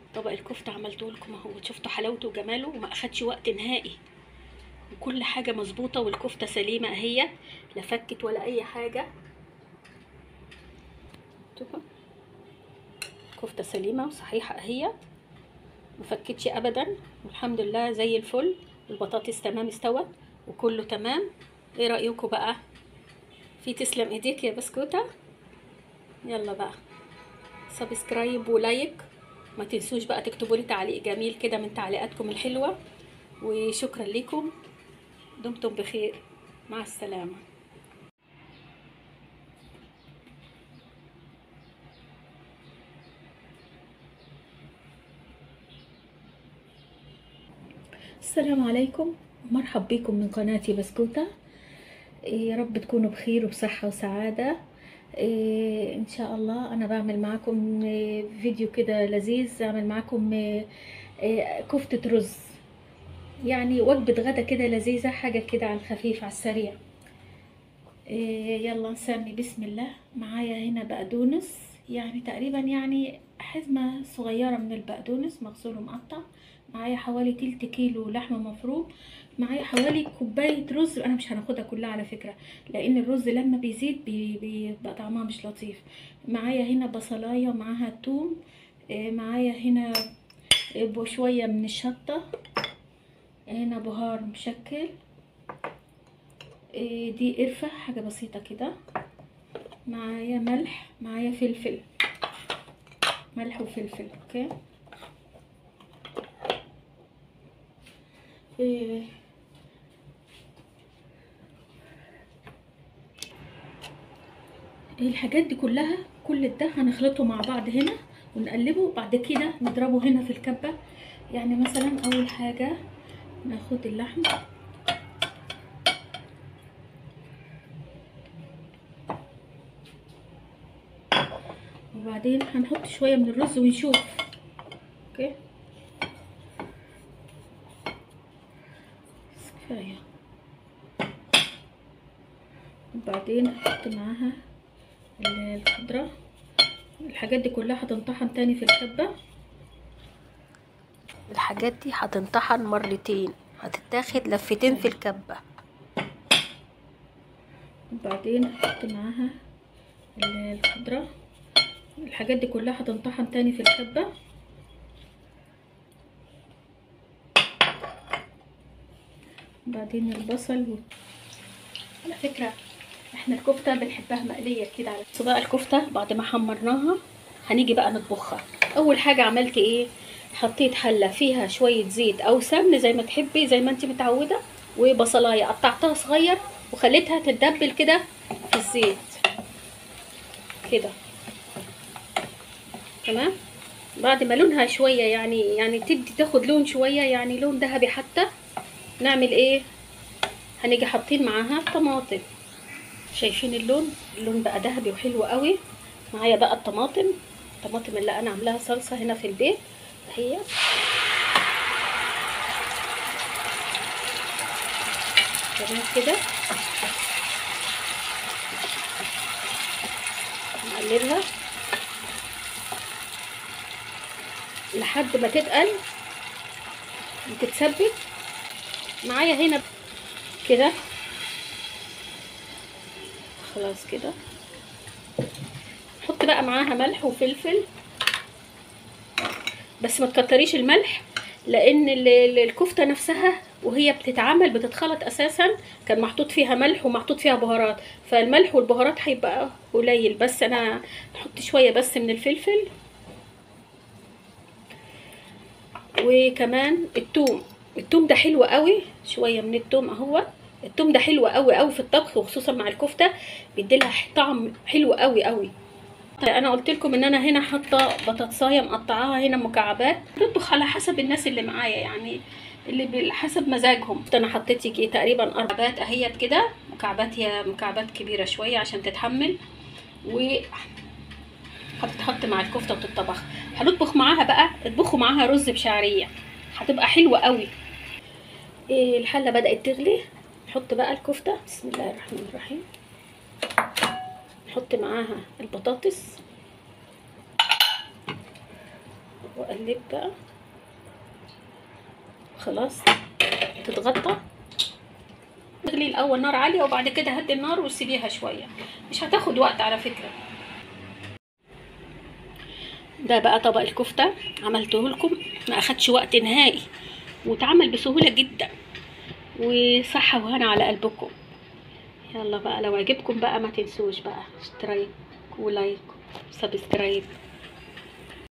طبق الكفته عملته لكم اهو شفتوا حلاوته وجماله وما اخدش وقت نهائي وكل حاجه مظبوطه والكفته سليمه اهي لا فكت ولا اي حاجه شوفوا كفته سليمه وصحيحه اهي ما فكتش ابدا والحمد لله زي الفل البطاطس تمام استوت وكله تمام ايه رايكم بقى في تسلم ايديك يا بسكوته يلا بقى سبسكرايب ولايك ما تنسوش بقى تكتبوا لي تعليق جميل كده من تعليقاتكم الحلوه وشكرا لكم دمتم بخير مع السلامه السلام عليكم مرحب بكم من قناتي بسكوتة يا رب تكونوا بخير وبصحة وسعادة إيه ان شاء الله انا بعمل معاكم إيه، فيديو كده لذيذ اعمل معاكم إيه، إيه، كفتة رز يعني وجبة غدا كده لذيذة حاجة كده على الخفيف على السريع إيه، يلا نسمي بسم الله معايا هنا بقدونس يعني تقريبا يعني حزمة صغيرة من البقدونس مغسول ومقطع معايا حوالي تلت كيلو لحمة مفروم معايا حوالي كوباية رز انا مش هناخدها كلها على فكرة لان الرز لما بيزيد بي- بيبقى طعمها مش لطيف معايا هنا بصلاية ومعاها توم آه، معايا هنا آه، شوية من الشطة هنا بهار مشكل آه، دي قرفة حاجة بسيطة كده معايا ملح معايا فلفل ملح وفلفل اوكي إيه الحاجات دي كلها كل ده هنخلطه مع بعض هنا ونقلبه بعد كده نضربه هنا في الكبة يعني مثلا اول حاجة ناخد اللحم وبعدين هنحط شوية من الرز ونشوف اوكي بس كفاية وبعدين نحط معاها ال- الخضرة الحاجات دي كلها هتنطحن تاني في الكبة الحاجات دي هتنطحن مرتين هتتاخد لفتين في الكبة وبعدين نحط معاها ال- الخضرة الحاجات دي كلها هتنطحن تاني في الكبة وبعدين البصل و... على فكرة احنا الكفتة بنحبها مقلية كده على بصوا بقى الكفتة بعد ما حمرناها هنيجي بقى نطبخها اول حاجة عملت ايه حطيت حلة فيها شوية زيت او سمن زي ما تحبي زي ما انت متعودة وبصلاية قطعتها صغير وخليتها تتدبل كده في الزيت كده تمام بعد ما لونها شوية يعني يعني تدي تاخد لون شوية يعني لون ذهبي حتى نعمل ايه هنيجي حاطين معاها طماطم شايفين اللون اللون بقى ذهبي وحلو قوي معايا بقى الطماطم الطماطم اللي انا عاملاها صلصه هنا في البيت هي تمام كده نقلبها لحد ما تتقل وتتسبك معايا هنا كده خلاص كده حط بقى معاها ملح وفلفل بس ما تكتريش الملح لان ال- ال- الكفته نفسها وهي بتتعمل بتتخلط اساسا كان محطوط فيها ملح ومحطوط فيها بهارات فالملح والبهارات هيبقى قليل بس انا هحط شويه بس من الفلفل وكمان التوم التوم ده حلو قوي شويه من التوم اهو التوم ده حلو قوي قوي في الطبخ وخصوصا مع الكفته بيديلها طعم حلو قوي قوي انا قلت لكم ان انا هنا حاطه بطاطسايه مقطعاها هنا مكعبات بطبخ على حسب الناس اللي معايا يعني اللي حسب مزاجهم انا حطيت يجي تقريبا اربعات اهيت كده مكعبات هي مكعبات كبيره شويه عشان تتحمل و هتتحط مع الكفته وتطبخ هنطبخ معاها بقى اطبخوا معاها رز بشعريه هتبقى حلوه قوي إيه الحله بدات تغلي نحط بقى الكفته بسم الله الرحمن الرحيم نحط معاها البطاطس واقلب بقى خلاص تتغطى تغلي الاول نار عاليه وبعد كده هدي النار وسيبيها شويه مش هتاخد وقت على فكره ده بقى طبق الكفته عملته لكم ما اخدش وقت نهائي واتعمل بسهوله جدا وصحه وهنا على قلبكم يلا بقى لو عجبكم بقى ما تنسوش بقى اشتراك ولايك وسبسكرايب